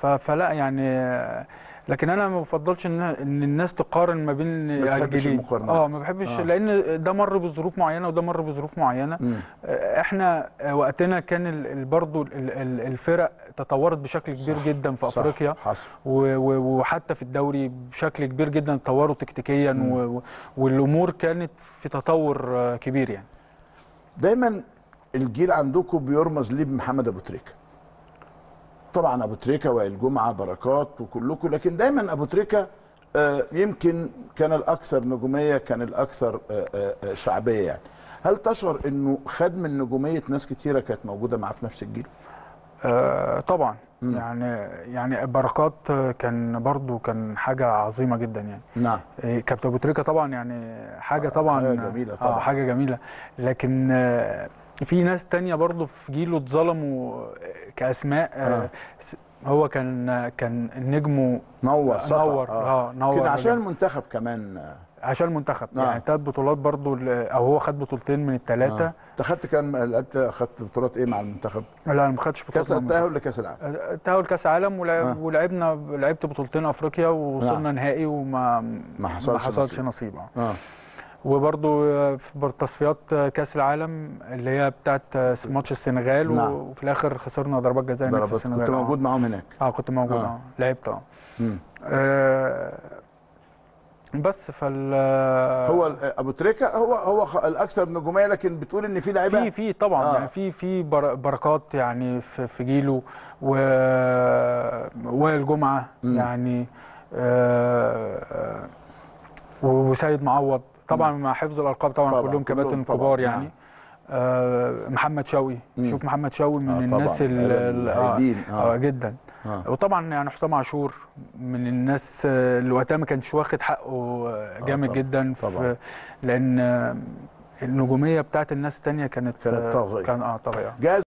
ف- فلا يعني آه، لكن انا ما بفضلش ان ان الناس تقارن ما بين ما بتحبش الجيلين المقارنات. اه ما بحبش آه. لان ده مر بظروف معينه وده مر بظروف معينه مم. احنا وقتنا كان ال- ال- برضو ال- ال- الفرق تطورت بشكل كبير صح، جدا في صح، افريقيا حصل و- و- وحتى في الدوري بشكل كبير جدا اتطوروا تكتيكيا مم. و- و- والامور كانت في تطور آه، كبير يعني دايما الجيل عندكم بيرمز ليه بمحمد ابو تريكه طبعا ابو تريكه وائل جمعه بركات وكلكم لكن دايما ابو تريكه آه، يمكن كان الاكثر نجوميه كان الاكثر آه، آه، آه، شعبيه يعني هل تشعر انه خد من نجوميه ناس كتيره كانت موجوده معاه في نفس الجيل آه، طبعا مم. يعني يعني بركات آه، كان برضو كان حاجه عظيمه جدا يعني نعم إيه، كابتن ابو تريكه طبعا يعني حاجه آه، طبعا حاجة جميلة طبعاً. اه حاجه جميله لكن آه، في ناس تانية برضو في جيله اتظلموا كاسماء آه، آه. س- هو كان كان نجمه نور سطع نور اه نور كده عشان رجع. المنتخب كمان آه. عشان المنتخب آه. يعني ثلاث بطولات برضو ال- او هو خد بطولتين من الثلاثه آه. انت خدت كام لعبت خدت بطولات ايه مع المنتخب؟ لا انا ما خدتش كاس بطولة مع التاهل لكاس العالم المنتخب. تأهل كاس عالم ولعب آه. ولعبنا لعبت بطولتين افريقيا ووصلنا نهائي وما ما حصلش ما حصلش نصيب. نصيب آه. اه وبرضو في بر- تصفيات كاس العالم اللي هي بتاعت ماتش السنغال نعم. وفي الاخر خسرنا ضربات جزاء هناك في ضربات السنغال كنت آه. موجود معاهم هناك اه كنت موجود آه. اه لعبت اه مم. آه، بس فال هو ال- ابو تريكه هو هو خ- الاكثر نجوميه لكن بتقول ان في لعيبه في في طبعا آه. يعني في في بر- بركات يعني في, في جيله و وائل جمعه مم. يعني آه، آه، وسيد معوض طبعا مع حفظ الالقاب طبعا, طبعاً، كلهم كباتن كلهم طبعاً، كبار نعم. يعني آه، محمد شوقي مم. شوف محمد شوقي من آه، الناس طبعاً، ال- ال- آه، الهايدين، آه. آه، جدا آه. وطبعا يعني حسام عاشور من الناس آه، اللي وقتها ما كانش واخد حقه آه، جامد طبعاً، جدا طبعاً. في لان آه، النجوميه بتاعت الناس التانية كانت كانت آه، طاغية. كان اه طاغيه جاهز